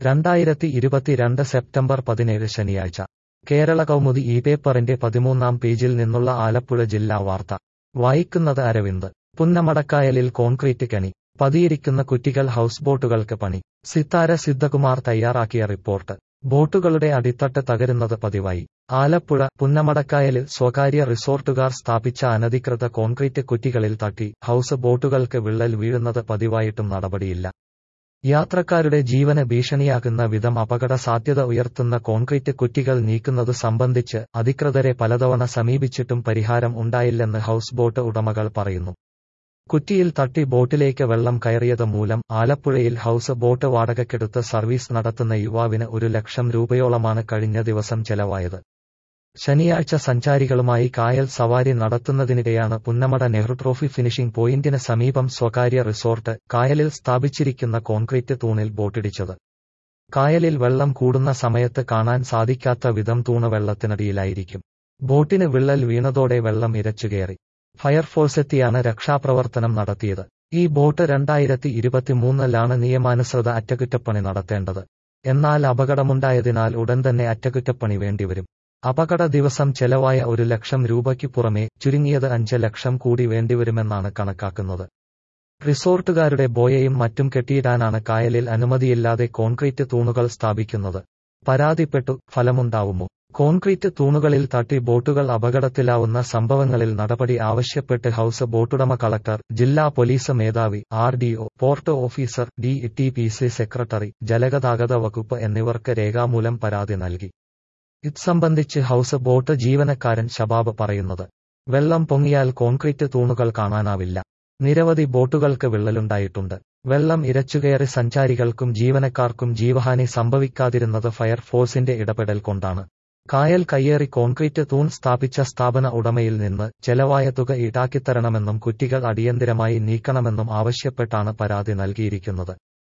രണ്ടായിരത്തി ഇരുപത്തിരണ്ട് സെപ്റ്റംബർ പതിനേഴ് ശനിയാഴ്ച കേരള കൗമുദി ഈ പേപ്പറിന്റെ പതിമൂന്നാം പേജിൽ നിന്നുള്ള ആലപ്പുഴ ജില്ലാ വാർത്ത വായിക്കുന്നത് അരവിന്ദ് പുന്നമടക്കായലിൽ കോൺക്രീറ്റ് കെണി പതിയിരിക്കുന്ന കുറ്റികൾ ഹൗസ് ബോട്ടുകൾക്ക് പണി സിത്താര സിദ്ധകുമാർ തയ്യാറാക്കിയ റിപ്പോർട്ട് ബോട്ടുകളുടെ അടിത്തട്ട് തകരുന്നത് പതിവായി ആലപ്പുഴ പുന്നമടക്കായലിൽ സ്വകാര്യ റിസോർട്ടുകാർ സ്ഥാപിച്ച അനധികൃത കോൺക്രീറ്റ് കുറ്റികളിൽ തട്ടി ഹൗസ് ബോട്ടുകൾക്ക് വിള്ളൽ വീഴുന്നത് പതിവായിട്ടും നടപടിയില്ല യാത്രക്കാരുടെ ജീവന് ഭീഷണിയാകുന്ന വിധം അപകട സാധ്യത ഉയർത്തുന്ന കോൺക്രീറ്റ് കുറ്റികൾ നീക്കുന്നത് സംബന്ധിച്ച് അധികൃതരെ പലതവണ സമീപിച്ചിട്ടും പരിഹാരം ഉണ്ടായില്ലെന്ന് ഹൗസ് ബോട്ട് ഉടമകൾ പറയുന്നു കുറ്റിയിൽ തട്ടി ബോട്ടിലേക്ക് വെള്ളം കയറിയത് മൂലം ആലപ്പുഴയിൽ ഹൗസ് ബോട്ട് വാടകയ്ക്കെടുത്ത് സർവീസ് നടത്തുന്ന യുവാവിന് ഒരു ലക്ഷം രൂപയോളമാണ് കഴിഞ്ഞ ദിവസം ചെലവായത് ശനിയാഴ്ച സഞ്ചാരികളുമായി കായൽ സവാരി നടത്തുന്നതിനിടെയാണ് പുന്നമട നെഹ്റു ട്രോഫി ഫിനിഷിംഗ് പോയിന്റിന് സമീപം സ്വകാര്യ റിസോർട്ട് കായലിൽ സ്ഥാപിച്ചിരിക്കുന്ന കോൺക്രീറ്റ് തൂണിൽ ബോട്ടിടിച്ചത് കായലിൽ വെള്ളം കൂടുന്ന സമയത്ത് കാണാൻ സാധിക്കാത്ത വിധം തൂണ് വെള്ളത്തിനടിയിലായിരിക്കും ബോട്ടിന് വിള്ളൽ വീണതോടെ വെള്ളം ഇരച്ചുകയറി ഫയർഫോഴ്സെത്തിയാണ് രക്ഷാപ്രവർത്തനം നടത്തിയത് ഈ ബോട്ട് രണ്ടായിരത്തി ഇരുപത്തിമൂന്നിലാണ് നിയമാനുസൃത അറ്റകുറ്റപ്പണി നടത്തേണ്ടത് എന്നാൽ അപകടമുണ്ടായതിനാൽ ഉടൻ തന്നെ അറ്റകുറ്റപ്പണി വേണ്ടിവരും അപകട ദിവസം ചെലവായ ഒരു ലക്ഷം രൂപയ്ക്ക് പുറമെ ചുരുങ്ങിയത് അഞ്ച് ലക്ഷം കൂടി വേണ്ടിവരുമെന്നാണ് കണക്കാക്കുന്നത് റിസോർട്ടുകാരുടെ ബോയയും മറ്റും കെട്ടിയിടാനാണ് കായലിൽ അനുമതിയില്ലാതെ കോൺക്രീറ്റ് തൂണുകൾ സ്ഥാപിക്കുന്നത് പരാതിപ്പെട്ടു ഫലമുണ്ടാവുമോ കോൺക്രീറ്റ് തൂണുകളിൽ തട്ടി ബോട്ടുകൾ അപകടത്തിലാവുന്ന സംഭവങ്ങളിൽ നടപടി ആവശ്യപ്പെട്ട് ഹൌസ് ബോട്ടുടമ കളക്ടർ ജില്ലാ പോലീസ് മേധാവി R D O port officer D T P C സെക്രട്ടറി ജലഗതാഗത വകുപ്പ് എന്നിവർക്ക് രേഖാമൂലം പരാതി നൽകി ഇത് സംബന്ധിച്ച് ഹൌസ് ബോട്ട് ജീവനക്കാരൻ ശബാബ് പറയുന്നത് വെള്ളം പൊങ്ങിയാൽ കോൺക്രീറ്റ് തൂണുകൾ കാണാനാവില്ല നിരവധി ബോട്ടുകൾക്ക് വിള്ളലുണ്ടായിട്ടുണ്ട് വെള്ളം ഇരച്ചുകയറി സഞ്ചാരികൾക്കും ജീവനക്കാർക്കും ജീവഹാനി സംഭവിക്കാതിരുന്നത് ഫയർഫോഴ്സിന്റെ ഇടപെടൽ കൊണ്ടാണ് കായൽ കയ്യേറി കോൺക്രീറ്റ് തൂൺ സ്ഥാപിച്ച സ്ഥാപന ഉടമയിൽ നിന്ന് ചെലവായ തുക ഈടാക്കിത്തരണമെന്നും കുറ്റികൾ അടിയന്തിരമായി നീക്കണമെന്നും ആവശ്യപ്പെട്ടാണ് പരാതി നൽകിയിരിക്കുന്നത്